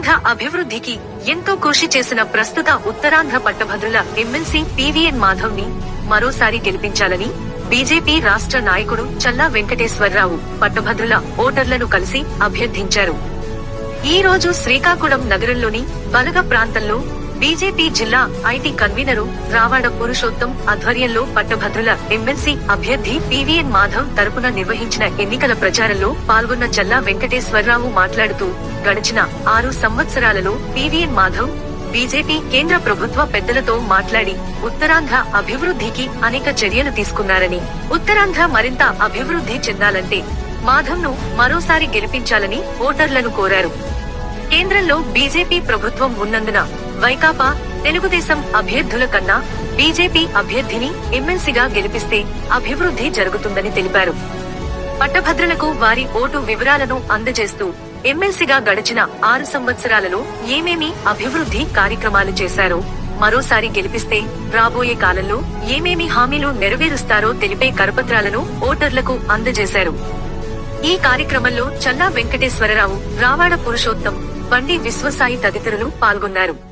ఉత్తరాంధ్ర అభివృద్ధికి ఎంతో కృషి చేసిన ప్రస్తుత ఉత్తరాంధ్ర పట్టభద్రుల ఎమ్మెల్సీ పివిఎన్ మాధవ్ ని మరోసారి గెలిపించాలని బీజేపీ రాష్ట్ర నాయకుడు చల్లా వెంకటేశ్వరరావు పట్టభద్రుల ఓటర్లను కలిసి అభ్యర్థించారు ఈ రోజు శ్రీకాకుళం నగరంలోని బలగ ప్రాంతంలో బీజేపీ జిల్లా ఐటీ కన్వీనరు రావాడ పురుషోత్తం ఆధ్వర్యంలో పట్టభద్రుల ఎమ్మెల్సీ అభ్యర్థి పివిఎన్ మాధవ్ తరపున నిర్వహించిన ఎన్నికల ప్రచారంలో పాల్గొన్న చల్లా వెంకటేశ్వరరావు మాట్లాడుతూ గడిచిన ఆరు సంవత్సరాలలో పివిఎన్ మాధవ్ బీజేపీ కేంద్ర ప్రభుత్వ పెద్దలతో మాట్లాడి ఉత్తరాంధ్ర అభివృద్ధికి అనేక చర్యలు తీసుకున్నారని ఉత్తరాంధ్ర మరింత అభివృద్ధి చెందాలంటే మాధవ్ ను మరోసారి గెలిపించాలని ఓటర్లను కోరారు కేంద్రంలో బీజేపీ ప్రభుత్వం ఉన్నందున వైకాపా తెలుగుదేశం అభ్యర్థుల కన్నా బీజేపీ అభ్యర్థిని ఎమ్మెల్సీగా గెలిపిస్తే అభివృద్ధి జరుగుతుందని తెలిపారు పట్టభద్రులకు వారి ఓటు వివరాలను అందజేస్తూ ఎమ్మెల్సీగా గడిచిన ఆరు సంవత్సరాలలో ఏమేమి అభివృద్ధి కార్యక్రమాలు చేశారో మరోసారి గెలిపిస్తే రాబోయే కాలంలో ఏమేమి హామీలు నెరవేరుస్తారో తెలిపే కరపత్రాలను ఓటర్లకు అందజేశారు ఈ కార్యక్రమంలో చల్లా వెంకటేశ్వరరావు రావాడ పురుషోత్తం బండి విశ్వసాయి తదితరులు పాల్గొన్నారు